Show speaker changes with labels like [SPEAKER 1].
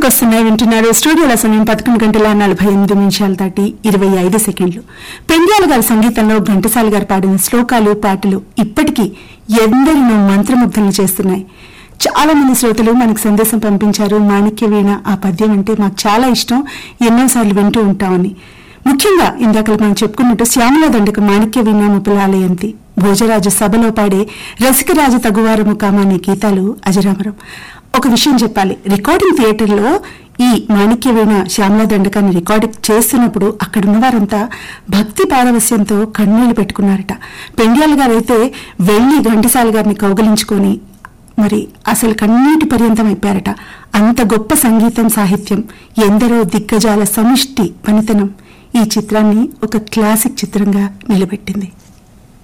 [SPEAKER 1] గుర్తుకొస్తున్నాయి వింటున్నారు స్టూడియోల సమయం పదకొండు గంటల నలభై ఎనిమిది నిమిషాలు దాటి ఇరవై ఐదు సెకండ్లు పెండ్యాల గారి సంగీతంలో ఘంటసాల గారు పాడిన శ్లోకాలు పాటలు ఇప్పటికీ ఎందరినో మంత్రముగ్ధులు చేస్తున్నాయి చాలా మంది శ్రోతలు మనకు సందేశం పంపించారు మాణిక్య వీణ ఆ పద్యం అంటే మాకు చాలా ఇష్టం ఎన్నోసార్లు వింటూ ఉంటామని ముఖ్యంగా ఇందాక మనం చెప్పుకున్నట్టు శ్యామల దండకు మాణిక్య వీణ ముపలాలయంతి భోజరాజు సభలో పాడే రసికరాజు తగువారము కామాని గీతాలు అజరామరం ఒక విషయం చెప్పాలి రికార్డింగ్ థియేటర్లో ఈ మాణిక్య వీణ శ్యామల దండకాన్ని రికార్డింగ్ చేస్తున్నప్పుడు అక్కడ ఉన్న వారంతా భక్తి పారవస్యంతో కన్నీళ్లు పెట్టుకున్నారట పెండ్యాల గారైతే వెళ్లి ఘంటసాల గారిని కౌగలించుకొని మరి అసలు కన్నీటి పర్యంతం అయిపోయారట అంత గొప్ప సంగీతం సాహిత్యం ఎందరో దిగ్గజాల సమిష్టి పనితనం ఈ చిత్రాన్ని ఒక క్లాసిక్ చిత్రంగా నిలబెట్టింది